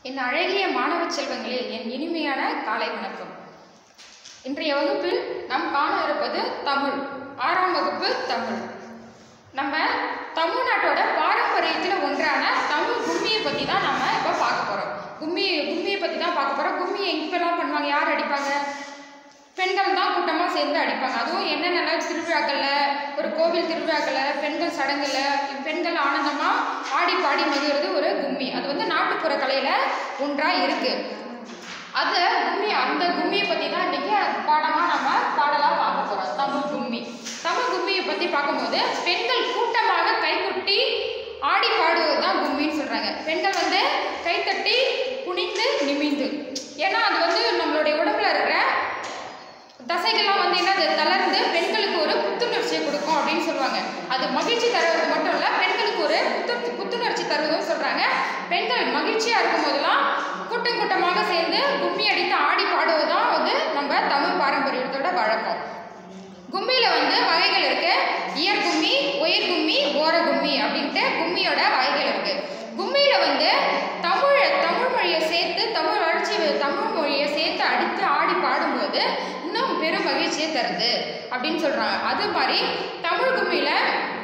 என் அழகிய மாணவ செல்வங்களில் என் இனிமையான காலை வணக்கம் இன்றைய வகுப்பில் நாம் காண இருப்பது தமிழ் ஆறாம் வகுப்பு தமிழ் நம்ம தமிழ்நாட்டோட பாரம்பரியத்தில் ஒன்றான தமிழ் கும்மியை பற்றி தான் நம்ம இப்போ பார்க்க போகிறோம் கும்மி கும்மியை பற்றி தான் பார்க்க போகிறோம் கும்மியை எங்கெல்லாம் பண்ணுவாங்க யார் அடிப்பாங்க பெண்கள் தான் கூட்டமாக சேர்ந்து அடிப்பாங்க அதுவும் என்னென்ன திருவிழாக்களில் ஒரு கோவில் திருவிழாக்களில் பெண்கள் சடங்குல பெண்கள் ஆனந்தமாக ஆடி பாடி மகிழ்றது ஒரு கும்மி அது வந்து நாட்டுப்புற கலையில் ஒன்றாக இருக்குது அது கும்மி அந்த கும்மியை பற்றி தான் இன்றைக்கி பாடமாக நம்ம பாடலாக பார்க்க போகிறோம் தமிழ் கும்மி தமிழ் கும்மியை பற்றி பார்க்கும்போது பெண்கள் கூட்டமாக கைகொட்டி ஆடி பாடுவது தான் கும்மின்னு சொல்கிறாங்க பெண்கள் வந்து கைத்தட்டி குனிந்து நிமிந்து ஏன்னா அது வந்து நம்மளுடைய உடம்புல இருக்கிற தசைகள்லாம் வந்து என்னது தளர்ந்து பெண்களுக்கு ஒரு புத்துணர்ச்சியை கொடுக்கும் அப்படின்னு சொல்லுவாங்க அது மகிழ்ச்சி தருவது மட்டும் இல்லை பெண்களுக்கு ஒரு புத்து புத்துணர்ச்சி தருவதும் சொல்கிறாங்க பெண்கள் மகிழ்ச்சியாக இருக்கும் போதெல்லாம் கூட்டம் கூட்டமாக சேர்ந்து கும்மி அடித்து ஆடி பாடுவது தான் வந்து நம்ம தமிழ் பாரம்பரியத்தோட வழக்கம் கும்மியில் வந்து வகைகள் இருக்கு இயர் கும்மி உயர் கும்மி ஓர கும்மி அப்படின்ட்டு கும்மியோட வகைகள் இருக்கு கும்மியில் வந்து தமிழ் தமிழ் மொழியை சேர்த்து தமிழ் வளர்ச்சி தமிழ் மொழியை சேர்த்து அடித்து ஆடி பாடும்போது இன்னும் பெரும் மகிழ்ச்சியை தருது அப்படின்னு சொல்கிறாங்க அது மாதிரி தமிழ் கும்மியில்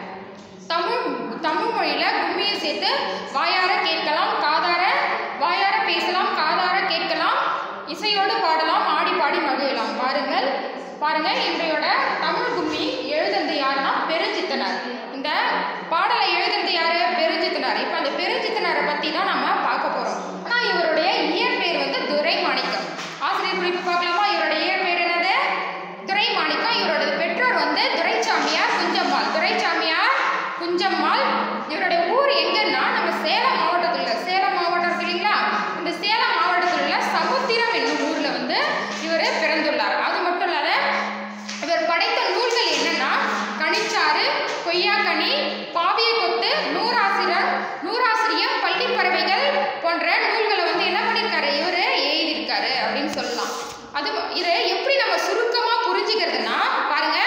தமிழ் தமிழ் மொழியில் கும்மியை சேர்த்து வாயார கேட்கலாம் காதார வாயார பேசலாம் காதார கேட்கலாம் இசையோடு பாடலாம் ஆடி பாடி மகிழலாம் பாருங்கள் பாருங்க இன்றையோட தமிழ் கும்மி எழுதுனது யாருன்னா பெருஞ்சித்தனார் இந்த பாடலை எழுதுனது யாரு பெருஞ்சித்தனார் இப்போ அந்த பெருஞ்சித்தனாரை பற்றி தான் நம்ம பார்க்க போகிறோம் ஆனால் இவருடைய இயற்பெயர் வந்து துரை மாணிக்கம் ஆசிரியர் குறிப்பு பார்க்கலாமா இவருடைய இயற்பெயர் என்னது துரை மாணிக்கம் இவரோட பெற்றோர் வந்து துரைச்சாமியார் குஞ்சம்மாள் துரைச்சாமியார் குஞ்சம்மாள் இவருடைய ஊர் எங்கன்னா நம்ம சேலம் மாவட்டத்தில் உள்ள சேலம் மாவட்டம் இருக்கு இல்லைங்களா இந்த சேலம் மாவட்டத்தில் உள்ள சமுத்திரம் என்னும் ஊரில் வந்து இவர் பிறந்துள்ளார் அது மட்டும் இல்லாத இவர் படைத்த நூல்கள் என்னன்னா கனிச்சாறு கொய்யாக்கனி பாவிய கொத்து நூறாசிரியர் நூறாசிரியம் பள்ளிப்பறவைகள் போன்ற நூல்களை வந்து என்ன பண்ணியிருக்காரு இவர் எழுதியிருக்காரு அப்படின்னு சொல்லலாம் அது இதை எப்படி நம்ம சுருக்கமாக புரிஞ்சுக்கிறதுனா பாருங்க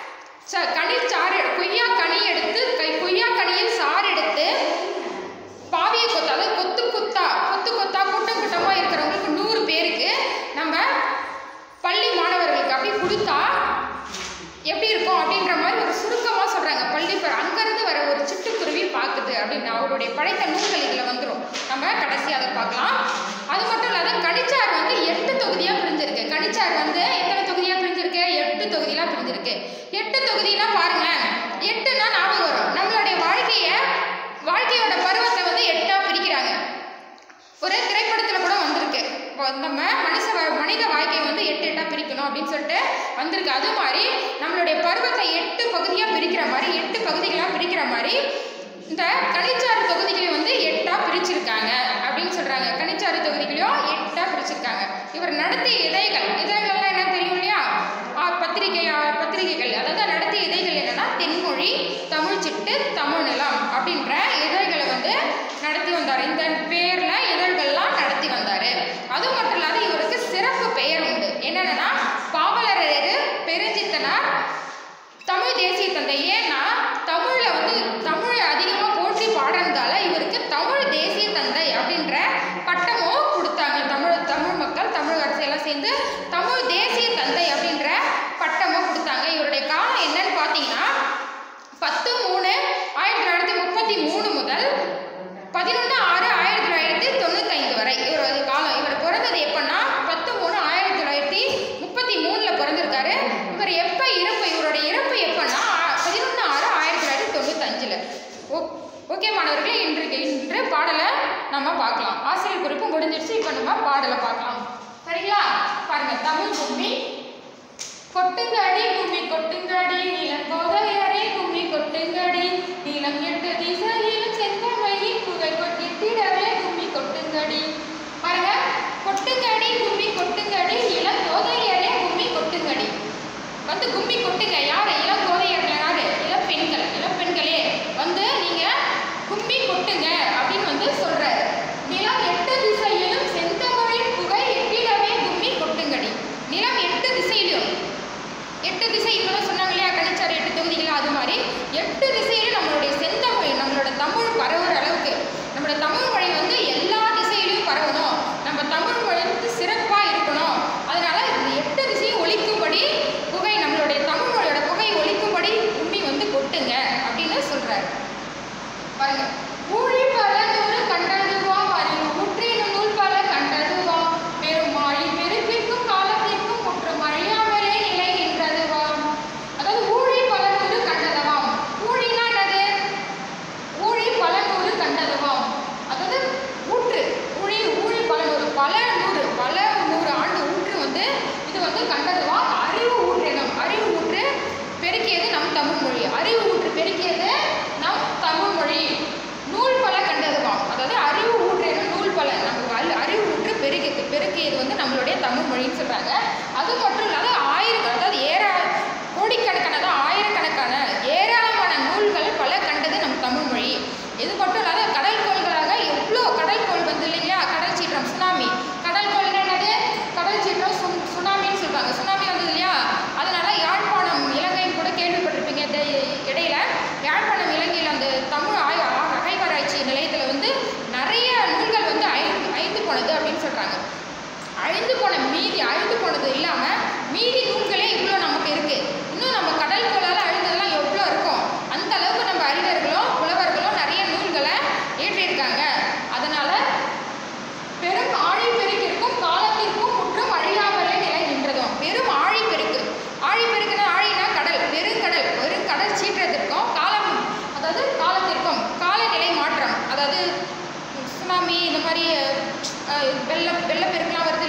ச கனிச்சாறு கொய்யா கனி எடுத்து கை கொய்யா கனியில் சாறு எடுத்து பாவிய கொத்து அதாவது கொத்து கொத்தா கொத்து கொத்தா கூட்டம் கூட்டமாக இருக்கிறவங்களுக்கு நூறு பேருக்கு நம்ம பள்ளி மாணவர்களுக்கு அப்படி கொடுத்தா எப்படி இருக்கும் அப்படின்ற மாதிரி ஒரு சுருக்கமாக சொல்கிறாங்க பள்ளி ப- அங்கேருந்து வர ஒரு சிட்டுக்குருவி பார்க்குது அப்படின்னு அவருடைய படைத்த நூல்கள் இதில் வந்துடும் நம்ம கடைசி அதை பார்க்கலாம் அது மட்டும் இல்லாத கனிச்சார் வந்து எட்டு தொகுதியாக பிரிஞ்சிருக்கு கனிச்சார் வந்து எத்தனை தொகுதியாக பிரிஞ்சிருக்கு எட்டு தொகுதியாக பிரிஞ்சிருக்கு எட்டு தொகுதினா பாருங்களேன் எட்டுனா ஞாபகம் வரும் நம்மளுடைய வாழ்க்கையை வாழ்க்கையோட பருவத்தை வந்து எட்டாக பிரிக்கிறாங்க ஒரு திரைப்படத்தில் கூட வந்திருக்கு இப்போ நம்ம மனுஷ வா- மனித வாழ்க்கையை வந்து எட்டு எட்டாக பிரிக்கணும் அப்படின்னு சொல்லிட்டு வந்திருக்கு அது மாதிரி நம்மளுடைய பருவத்தை எட்டு பகுதியாக பிரிக்கிற மாதிரி எட்டு பகுதிகளாக பிரிக்கிற மாதிரி இந்த கனிச்சாறு தொகுதிகளையும் வந்து எட்டாக பிரிச்சிருக்காங்க அப்படின்னு சொல்கிறாங்க கனிச்சாறு தொகுதிகளையும் எட்டாக பிரிச்சிருக்காங்க இவர் நடத்திய இதழ்கள் இதழ்கள்லாம் என்ன தெரியும் இல்லையா ஆ, பத்திரிகை ஆ, பத்திரிகைகள் அதாவது நடத்திய இதழ்கள் என்னன்னா தென்மொழி தமிழ் சிட்டு தமிழ் நிலம் அப்படின்ற இதழ்களை வந்து நடத்தி வந்தார் இந்த பேர்ல இதழ்கள்லாம் நடத்தி வந்தார் அது மட்டும் இல்லாத இவருக்கு சிறப்பு பெயர் உண்டு என்னன்னா பாவலரேறு பெருஞ்சித்தனார் தமிழ் தேசிய தந்தை ஏன்னா தமிழ்ல வந்து தமிழை அதிகமாக போற்றி பாடுறதால இவருக்கு தமிழ் தேசிய தந்தை அப்படின்ற பட்டமும் கொடுத்தாங்க தமிழ் தமிழ் மக்கள் தமிழ் அரசியெல்லாம் சேர்ந்து தமிழ் தேசிய தந்தை அப்படின்ற பட்டமும் கொடுத்தாங்க இவருடைய காலம் என்னன்னு பார்த்தீங்கன்னா பத்து மூணு ஆயிரத்தி தொள்ளாயிரத்தி முப்பத்தி மூணு முதல் பதினொன்று ஆறு ஆயிரத்தி தொள்ளாயிரத்தி தொண்ணூத்தைந்து வரை இவரது காலம் இவர் பிறந்தது எப்பன்னா பத்து மூணு ஆயிரத்தி தொள்ளாயிரத்தி முப்பத்தி மூணில் பிறந்திருக்காரு இவர் எப்போ இறப்பு இவருடைய இறப்பு எப்பன்னா பதினொன்று ஆறு ஆயிரத்தி தொள்ளாயிரத்தி தொண்ணூத்தஞ்சில் ஓ ஓகே மாணவர்களே இன்றைக்கு இன்று பாடலை நம்ம பார்க்கலாம் ஆசிரியர் குறிப்பு முடிஞ்சிருச்சு இப்போ நம்ம பாடலை பார்க்கலாம் சரிங்களா பாருங்க தமிழ் கும்மி கொட்டுங்கடி கும்மி கொட்டுங்கடி நீலம் கோதையரே கும்மி கொட்டுங்கடி நீலம் எட்டு திசையிலும் செந்தமையின் புகை கொட்டிட்டிடவே கும்மி கொட்டுங்கடி பாருங்க கொட்டுங்கடி கும்மி கொட்டுங்கடி இளம் கோதையரே கும்மி கொட்டுங்கடி வந்து கும்மி கொட்டுங்க யாரு இளம் கோதையர்கள் யாரு இளம் பெண்கள் இளம் பெண்களே வந்து நீங்க கும்மி கொட்டுங்க அப்படின்னு வந்து சொல்றாரு நிலம் எட்டு திசையிலும் செந்தமிழின் புகை எட்டிடவே கும்மி கொட்டுங்கடி நிலம் எட்டு திசையிலும் எட்டு திசை இப்போதான் சொன்னாங்க இல்லையா கணிச்சார் எட்டு தொகுதிகள் அது மாதிரி எட்டு திசையிலும் நம்மளுடைய செந்தமிழ் நம்மளோட தமிழ் பரவுற அளவுக்கு நம்மளோட தமிழ் மொழி மொழின்னு சொல்கிறாங்க அது மட்டும் இல்லாத ஆயிரம் அதாவது ஏறா கோடிக்கணக்கான அதாவது ஆயிரக்கணக்கான ஏராளமான நூல்கள் பல கண்டது நம் தமிழ் மொழி இது மட்டும் இல்லாத கடல் கோள்களாக எவ்வளோ கடல் கோள் வந்து இல்லைங்களா கடல் சீற்றம் சுனாமி கடல் கோள் என்னது கடல் சீற்றம் சுன் சுனாமின்னு சொல்கிறாங்க சுனாமி வந்தது இல்லையா அதனால யாழ்ப்பாணம் இலங்கைன்னு கூட கேள்விப்பட்டிருப்பீங்க இந்த இடையில யாழ்ப்பாணம் இலங்கையில் அந்த தமிழ் ஆய் ஆ- அகழ்வாராய்ச்சி நிலையத்தில் வந்து நிறைய நூல்கள் வந்து அழிந்து அழிந்து போனது அப்படின்னு சொல்கிறாங்க அழிந்து போன மீதி அழிந்து போனது இல்லாமல் மீதி நூல்களே இவ்வளோ நமக்கு இருக்கு இன்னும் நம்ம கடல் கோளால் அழிந்ததெல்லாம் எவ்வளோ இருக்கும் அந்த அளவுக்கு நம்ம அறிஞர்களும் புலவர்களும் நிறைய நூல்களை ஏற்றியிருக்காங்க அதனால பெரும் ஆழிப்பெருக்கிற்கும் காலத்திற்கும் முற்றும் அழியாமலே நிலை நின்றதும் பெரும் ஆழிப்பெருக்கு ஆழிப்பெருக்குன்னா ஆழினா கடல் பெருங்கடல் பெருங்கடல் சீற்றத்திற்கும் காலம் அதாவது காலத்திற்கும் காலநிலை மாற்றம் அதாவது சுனாமி இந்த மாதிரி அஹ், வெள்ள வெள்ளப்பெருக்குலாம் வருது